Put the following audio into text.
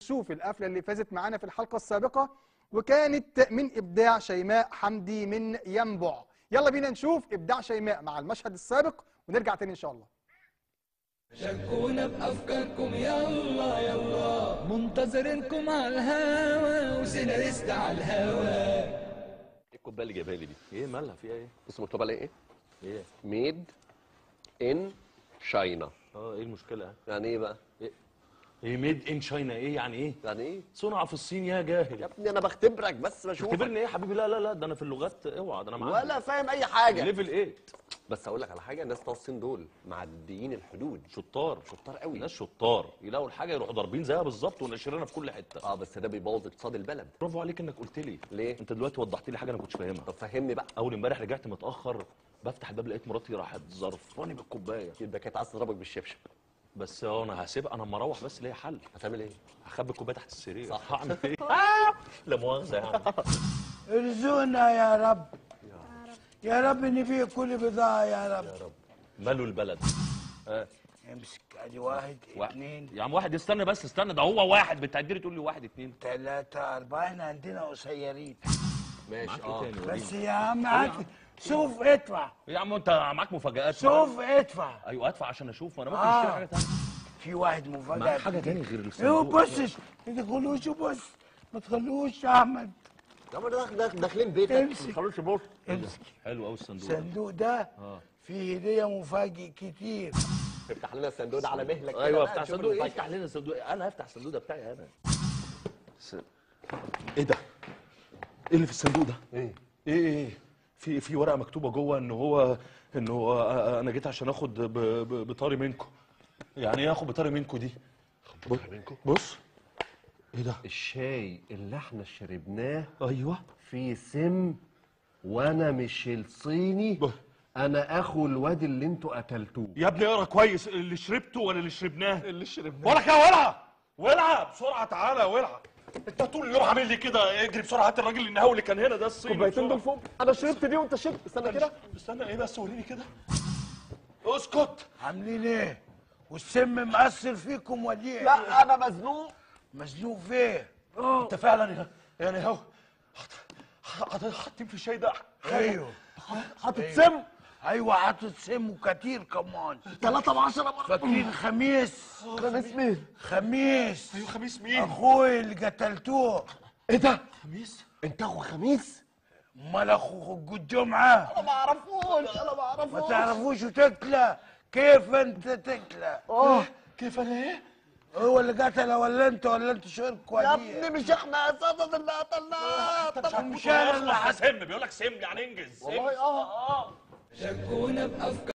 نشوف القفله اللي فازت معانا في الحلقه السابقه وكانت من ابداع شيماء حمدي من ينبع يلا بينا نشوف ابداع شيماء مع المشهد السابق ونرجع تاني ان شاء الله شاركونا بأفكاركم يلا يلا منتظرينكم على الهوا وسيناريست على الهوا ايه الكوبايه اللي جايبها لي دي؟ ايه مالها فيها ايه؟ بص مكتوب عليه ايه؟ ايه؟ ميد ان شاينا اه ايه المشكله؟ يعني ايه بقى؟ ايه ميد ان شاينا ايه يعني ايه؟ يعني ايه؟ صنع في الصين يا يا جاهل ابني انا بختبرك بس بشوفك اعتبرني ايه يا حبيبي لا لا لا ده انا في اللغات اوعى ده انا معاك ولا فاهم اي حاجه ليفل 8 بس اقول لك على حاجه الناس بتوع الصين دول معديين الحدود شطار شطار قوي ناس شطار يلاقوا الحاجه يروحوا ضاربين زيها بالظبط ونشرنا في كل حته اه بس ده بيبوظ اقتصاد البلد برافو عليك انك قلت لي ليه؟ انت دلوقتي وضحت لي حاجه انا كنتش فاهمها طب فهمني بقى اول امبارح رجعت متاخر بفتح الباب لقيت مراتي راحت ظرفاني بالكوبايه يبقى كانت عايز تضربك بالشبشب بس اه انا هسيبها انا لما اروح بس ليا حل هتعمل ايه؟ هخبي الكوبايه تحت السرير صح. هعمل ايه؟ لا مؤاخذه يعني ارزقنا يا رب يا رب نبيع كل بضاعة يا رب يا رب ماله البلد امسك ادي واحد واحد. اثنين يا عم واحد استنى بس استنى ده هو واحد بتعدي تقول لي واحد اتنين ثلاثة أربعة احنا عندنا قصيرين ماشي معاك اه ايه تاني بس وريني. يا عم هات شوف ادفع يا عم انت معاك مفاجآت شوف ادفع ايوه ادفع عشان اشوف وانا ممكن آه. اشتري حاجه تانية في واحد مفاجأة معاك حاجه تاني غير ايه الصندوق بصش ما تخلوش بص ما تخلوش يا احمد يا عم داخل- داخل- داخلين بيتك امسك. ما تخلوش بص امسك حلو قوي الصندوق ده. الصندوق ده اه فيه هدية مفاجئ كتير افتح لنا الصندوق ده على مهلك كده ايوه بقى، افتح نشوف صندوق ايه المفاجأة. افتح لنا الصندوق انا هفتح الصندوق ده بتاعي انا س... ايه ده؟ ايه اللي في الصندوق ده؟ ايه؟ ايه ايه في في ورقه مكتوبه جوه ان هو ان هو انا جيت عشان اخد ب- ب- بطاري منكم يعني ايه اخد بطاري منكم دي بص ايه ده الشاي اللي احنا شربناه ايوه فيه سم وانا مش الصيني ب- انا اخو الواد اللي انتوا قتلتوه يا ابني اقرا كويس اللي شربته ولا اللي شربناه اللي شربناه ولا يا ولع ولع بسرعه تعالى يا ولع انت طول اليوم عامل لي كده اجري بسرعه هات الراجل النهاوي اللي كان هنا ده الصيني كوبايتين دول بسرعة. فوق انا شربت دي وانت شربت استنى كده استنى ايه بس وريني كده اسكت عاملين ايه والسم مأثر فيكم وديع لا انا مزنوق مزنوق فيه انت فعلا يا يا نهاوي حط- حط- حاطين في الشاي ده ايوه حاطط أيوة. سم ايوه حاطط سم كتير كمان 3 ب 10 مرات فاكرين خميس خميس مين؟ خميس ايوه خميس مين اخوي اللي قتلتوه ايه ده؟ خميس انت اخو خميس؟ امال اخو جود جمعه انا ما اعرفوش انا ما ما اعرفوش تعرفوش وتكلى كيف انت تكلى اه كيف انا ايه هو اللي قتل ولا انت ولا انت شرك يا وديع ابني مش احنا اساسا اللي قتلناه طب مش انا اللي سم بيقول لك سم يعني انجز والله اه شاركونا بأفكاركم